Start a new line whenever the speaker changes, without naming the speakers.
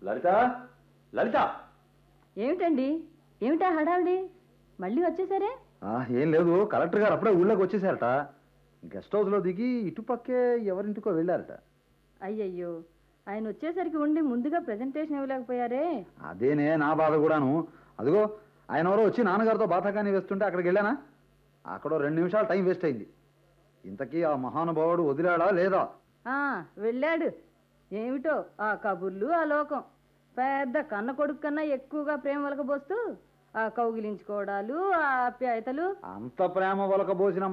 లలిత లలిత
ఏమిటండి ఏమిటా హడావిడి మళ్ళీ వచ్చేసరే
ఆ, ఏం లేదు కలెక్టర్ గారు అప్పుడే ఊళ్ళోకి వచ్చేసారట గెస్ట్ హౌస్లో దిగి ఇటుపక్కే ఎవరింటికో వెళ్ళారట
అయ్యయ్యో ఆయన వచ్చేసరికి ఉండి ముందుగా ప్రెజెంటేషన్ ఇవ్వలేకపోయారే
అదేనే నా బాధ కూడాను అదిగో ఆయన ఎవరో వచ్చి నాన్నగారితో బాధకాన్ని వేస్తుంటే అక్కడికి వెళ్ళానా అక్కడ రెండు నిమిషాలు టైం వేస్ట్ అయింది ఇంతకీ ఆ మహానుభావుడు వదిలాడా లేదా
ఆ వెళ్ళాడు ఏమిటో ఆ కబుర్లు ఆ లోకం పెద్ద కన్న కొడుకు కన్నా ఎక్కువగా ప్రేమ వలకబోస్తూ ఆ కౌగిలించుకోవడాలు ఆ ఆప్యాయతలు
అంత ప్రేమ వలకబోసిన